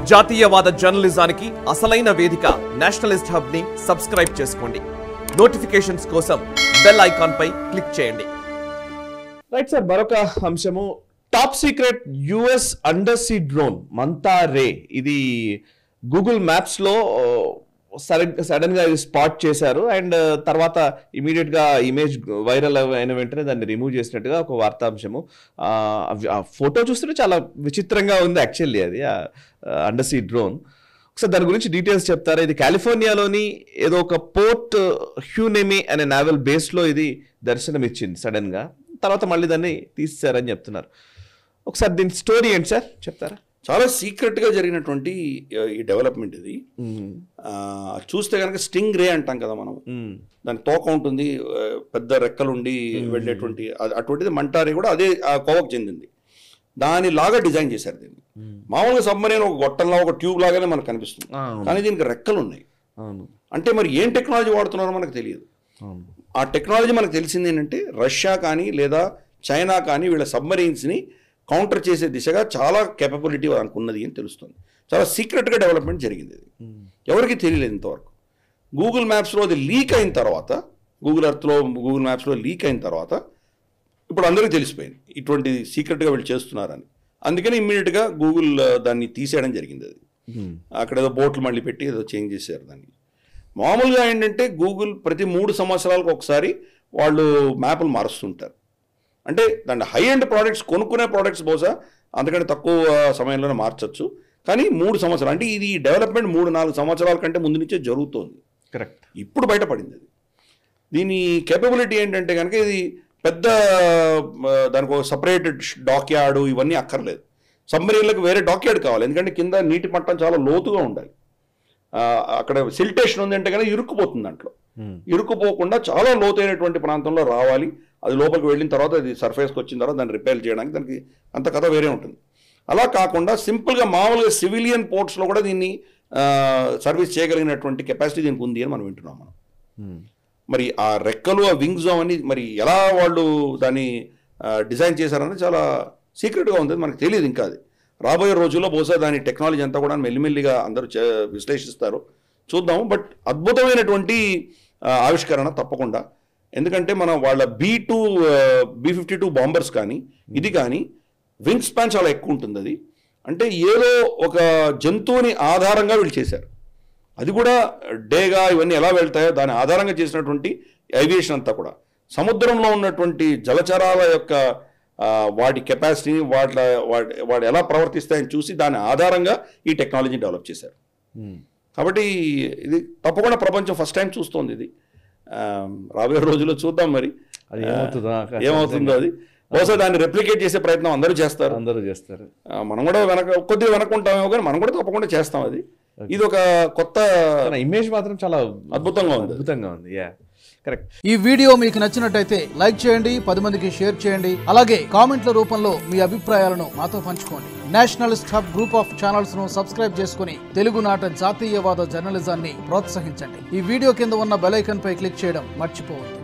జాతీయవాద జర్నలిజానికి అసలైన వేదిక నేషనలిస్ట్ హబ్ ని సబ్స్క్రైబ్ చేసుకోండి నోటిఫికేషన్స్ కోసం బెల్ ఐకాన్ పై క్లిక్ చేయండి రైట్ సార్ మరొక అంశము top secret US under sea drone manta ray ఇది గూగుల్ మ్యాప్స్ లో సడన్ గా స్పాట్ చేశారు అండ్ తర్వాత ఇమీడియట్ గా ఇమేజ్ వైరల్ అయిన వెంటనే దాన్ని రిమూవ్ చేసినట్టుగా ఒక వార్తాంశము ఆ, అవి- ఆ ఫోటో చూస్తుంటే చాలా విచిత్రంగా ఉంది యాక్చువల్లీ అది అండర్ సీ డ్రోన్ ఒకసారి దాని గురించి డీటెయిల్స్ చెప్తారా ఇది కాలిఫోర్నియాలోని ఏదో ఒక పోర్ట్ హ్యూనెమి అనే నావెల్ బేస్ లో ఇది దర్శనం ఇచ్చింది సడన్ గా తర్వాత మళ్ళీ దాన్ని తీసేశారని చెప్తున్నారు ఒకసారి దీని స్టోరీ ఏంటి సార్ చెప్తారా చాలా సీక్రెట్గా జరిగినటువంటి ఆ, ఈ డెవలప్మెంట్ ఇది ఆ, చూస్తే కనుక స్టింగ్ రే అంటాం కదా మనం దాని తోక ఉంటుంది ఆ, పెద్ద రెక్కలు ఉండి వెళ్ళేటువంటి అది- అటువంటిది మంటారే కూడా అదే ఆ కోవకు చెందింది దాని లాగా డిజైన్ చేశారు దీన్ని మామూలుగా సబ్మరీన్ ఒక గొట్టంలా ఒక ట్యూబ్ లాగానే మనకు కనిపిస్తుంది అవును. కానీ దీనికి రెక్కలు ఉన్నాయి అవును అంటే మరి ఏం టెక్నాలజీ వాడుతున్నారో మనకు తెలియదు అవును ఆ టెక్నాలజీ మనకు తెలిసింది ఏంటంటే రష్యా కానీ లేదా చైనా కానీ వీళ్ళ సబ్మరీన్స్ని కౌంటర్ చేసే దిశగా చాలా కేపబిలిటీ వాళ్ళకి ఉన్నది అని తెలుస్తుంది చాలా సీక్రెట్గా డెవలప్మెంట్ జరిగింది ఇది ఎవరికి తెలియలేదు ఇంతవరకు గూగుల్ మ్యాప్స్లో అది లీక్ అయిన తర్వాత గూగుల్ ఎర్త్లో గూగుల్ మ్యాప్స్లో లీక్ అయిన తర్వాత ఇప్పుడు అందరికీ తెలిసిపోయింది ఇటువంటి సీక్రెట్గా వీళ్ళు చేస్తున్నారని అందుకని ఇమ్మీడియట్గా గూగుల్ ఆ, దాన్ని తీసేయడం జరిగింది అది అక్కడ ఏదో బోట్లు మళ్ళీ పెట్టి ఏదో చేంజ్ చేశారు దాన్ని మామూలుగా ఏంటంటే గూగుల్ ప్రతి మూడు సంవత్సరాలకు ఒకసారి వాళ్ళు మ్యాప్లు మారుస్తుంటారు అంటే దాంట్లో హై ఎండ్ ప్రోడక్ట్స్ కొనుక్కునే ప్రోడక్ట్స్ బహుశా అంతకంటే తక్కువ సమయంలోనే మార్చొచ్చు కానీ మూడు సంవత్సరాలు అంటే ఇది డెవలప్మెంట్ మూడు నాలుగు సంవత్సరాల కంటే ముందు నుంచే జరుగుతోంది కరెక్ట్ ఇప్పుడు బయటపడింది అది దీని కేపబిలిటీ ఏంటంటే కనుక ఇది పెద్ద ఆ, దానికి ఒక సపరేటెడ్ డాక్ యార్డు ఇవన్నీ అక్కర్లేదు సబ్మరీన్లకు వేరే డాక్ యార్డ్ కావాలి ఎందుకంటే కింద నీటి మట్టం చాలా లోతుగా ఉండాలి ఆ, అక్కడ సిల్టేషన్ ఉంది అంటే కనుక ఇరుక్కుపోతుంది దాంట్లో ఇరుక్కుపోకుండా చాలా లోతైనటువంటి ప్రాంతంలో రావాలి అది లోపలికి వెళ్ళిన తర్వాత అది సర్ఫేస్కి వచ్చిన తర్వాత దాన్ని రిపేర్ చేయడానికి దానికి అంత కథ వేరే ఉంటుంది అలా కాకుండా సింపుల్గా మామూలుగా సివిలియన్ పోర్ట్స్లో కూడా దీన్ని ఆ, సర్వీస్ చేయగలిగినటువంటి కెపాసిటీ దీనికి ఉంది అని మనం వింటున్నాం మనం మరి ఆ రెక్కలు ఆ వింగ్స్ అవన్నీ మరి ఎలా వాళ్ళు దాన్ని ఆ, డిజైన్ చేశారన్నది చాలా సీక్రెట్గా ఉంది మనకు తెలియదు ఇంకా అది రాబోయే రోజుల్లో బహుశా దాని టెక్నాలజీ అంతా కూడా మెల్లిమెల్లిగా అందరూ చే- విశ్లేషిస్తారు చూద్దాం బట్ అద్భుతమైనటువంటి ఆ, ఆవిష్కరణ తప్పకుండా ఎందుకంటే మన వాళ్ళ B two B fifty two bombers కానీ ఇది కానీ వింగ్ స్పాన్ చాలా ఎక్కువ ఉంటుంది అది అంటే ఏదో ఒక జంతువుని ఆధారంగా వీళ్ళు చేశారు అది కూడా డేగా ఇవన్నీ ఎలా వెళ్తాయో దాని ఆధారంగా చేసినటువంటి ఏవియేషన్ అంతా కూడా సముద్రంలో ఉన్నటువంటి జలచరాల యొక్క ఆ, వాటి కెపాసిటీని వాటి వాటి వాడు ఎలా ప్రవర్తిస్తాయని చూసి దాని ఆధారంగా ఈ టెక్నాలజీని డెవలప్ చేశారు కాబట్టి ఇది తప్పకుండా ప్రపంచం ఫస్ట్ టైం చూస్తోంది ఇది ఆ, రాబోయే రోజుల్లో చూద్దాం మరి అది ఏమవుతుందో ఆ, ఏమవుతుందో అది బహుశా దాన్ని రెప్లికేట్ చేసే ప్రయత్నం అందరూ చేస్తారు అందరూ చేస్తారు ఆ, మనం కూడా వెనక కొద్దిగా వెనకుంటామేమో కానీ మనం కూడా తప్పకుండా చేస్తాం అది ఇది ఒక కొత్త ఇమేజ్ మాత్రం చాలా అద్భుతంగా ఉంది. అద్భుతంగా ఉంది యా కరెక్ట్ ఈ వీడియో మీకు నచ్చినట్టయితే లైక్ చేయండి పది మందికి షేర్ చేయండి అలాగే కామెంట్ల రూపంలో మీ అభిప్రాయాలను మాతో పంచుకోండి nationalist hub group of channels ను సబ్స్క్రైబ్ చేసుకుని తెలుగునాట జాతీయవాద జర్నలిజాన్ని ప్రోత్సహించండి ఈ వీడియో కింద ఉన్న బెల్ ఐకాన్ పై క్లిక్ చేయడం మర్చిపోవద్దు